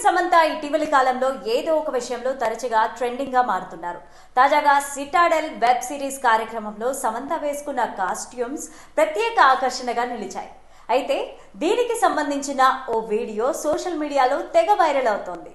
సమంత ఇటీవలి కాలంలో ఏదో ఒక విషయంలో తరచుగా ట్రెండింగ్ గా మారుతున్నారు తాజాగా సిటాడెల్ వెబ్ సిరీస్ కార్యక్రమంలో సమంత వేసుకున్న కాస్ట్యూమ్స్ ప్రత్యేక ఆకర్షణగా నిలిచాయి అయితే దీనికి సంబంధించిన ఓ వీడియో సోషల్ మీడియాలో తెగ వైరల్ అవుతోంది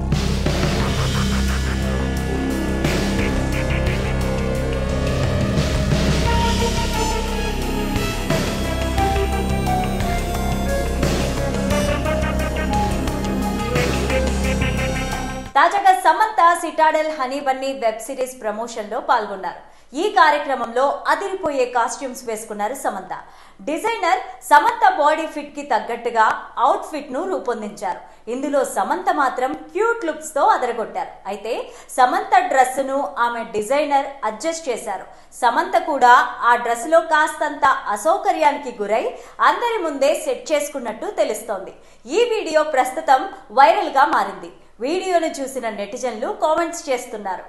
తాజాగా Samantha Citadel Honey Bunny web series promotion లో పాల్గొన్నారు ఈ కార్యక్రమంలో అదిరిపోయే కాస్ట్యూమ్స్ వేసుకున్నారు Samantha designer Samantha body fit కి తగ్గట్టుగా అవుట్ ఫిట్ ను రూపొందించారు ఇందులో సమంత మాత్రం క్యూట్ లుక్స్ తో అదరగొట్టారు అయితే సమంత డ్రెస్ ను ఆమె డిజైనర్ అడ్జస్ట్ చేశారు సమంత కూడా ఆ డ్రెస్ లో కాస్తంత అసౌకర్యానికి గురై అందరి ముందే సెట్ చేసుకున్నట్టు తెలుస్తోంది ఈ వీడియో ప్రస్తుతం వైరల్ గా మారింది వీడియోను చూసిన నెటిజన్లు కామెంట్స్ చేస్తున్నారు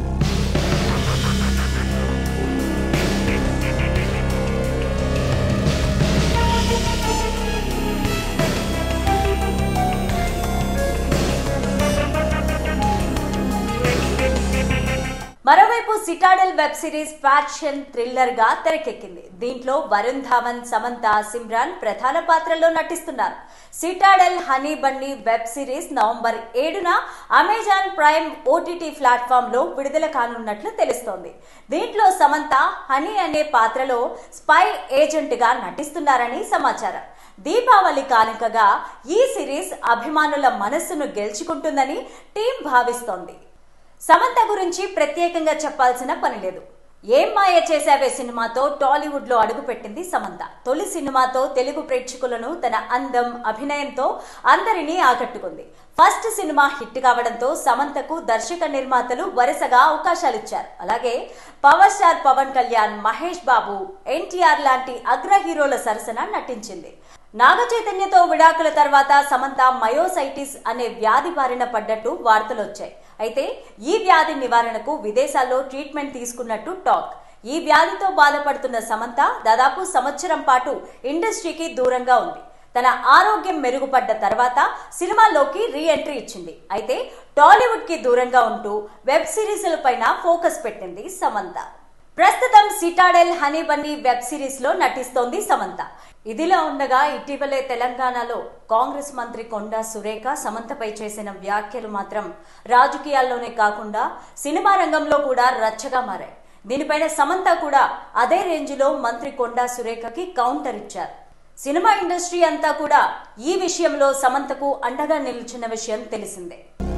మరోవైపు Citadel web series faction thriller గా తెరకెక్కింది దీంట్లో వరుణ్ ధావన్ సమంత సిమ్రాన్ ప్రధాన పాత్రల్లో నటిస్తున్నారు Citadel Honey Bunny web series November ఏడున అమెజాన్ ప్రైమ్ ఓటీటీ ప్లాట్ఫామ్ లో విడుదల కానున్నట్లు తెలుస్తోంది దీంట్లో సమంత హనీ అనే పాత్రలో స్పై ఏజెంట్ గా నటిస్తున్నారని సమాచారం దీపావళి కానుకగా ఈ సిరీస్ అభిమానుల మనస్సును గెలుచుకుంటుందని టీం భావిస్తోంది సమంత గురించి ప్రత్యేకంగా చెప్పాల్సిన పని లేదు ఏం మాయ చేశావే సినిమాతో టాలీవుడ్ లో అడుగుపెట్టింది సమంత తొలి సినిమాతో తెలుగు ప్రేక్షకులను తన అందం అభినయంతో అందరినీ ఆకట్టుకుంది ఫస్ట్ సినిమా హిట్ కావడంతో సమంతకు దర్శక నిర్మాతలు వరుసగా అవకాశాలిచ్చారు అలాగే పవర్ స్టార్ పవన్ కళ్యాణ్ మహేష్ బాబు ఎన్టీఆర్ లాంటి అగ్ర హీరోల సరసన నటించింది నాగ చైతన్యతో విడాకుల తర్వాత సమంత మయోసైటిస్ అనే వ్యాధి బారిన పడ్డట్టు వార్తలు వచ్చాయి అయితే ఈ వ్యాధి నివారణకు విదేశాల్లో ట్రీట్మెంట్ తీసుకున్నట్టు టాక్ ఈ వ్యాధితో బాధపడుతున్న సమంత దాదాపు సంవత్సరం పాటు ఇండస్ట్రీకి దూరంగా ఉంది తన ఆరోగ్యం మెరుగుపడ్డ తర్వాత సినిమాల్లోకి రీ ఎంట్రీ ఇచ్చింది అయితే టాలీవుడ్ కి దూరంగా ఉంటూ వెబ్ సిరీస్ల పైన ఫోకస్ పెట్టింది సమంత ప్రస్తుతం Citadel Honey Bunny web series లో నటిస్తోంది సమంత ఇదిలా ఉండగా ఇటీవలే తెలంగాణలో కాంగ్రెస్ మంత్రి కొండా సురేఖ సమంతపై చేసిన వ్యాఖ్యలు మాత్రం రాజకీయాల్లోనే కాకుండా సినిమా రంగంలో కూడా రచ్చగా మారాయి దీనిపైన సమంత కూడా అదే రేంజ్లో మంత్రి కొండా సురేఖకి కౌంటర్ ఇచ్చారు సినిమా ఇండస్ట్రీ అంతా కూడా ఈ విషయంలో సమంతకు అండగా నిలిచిన విషయం తెలిసిందే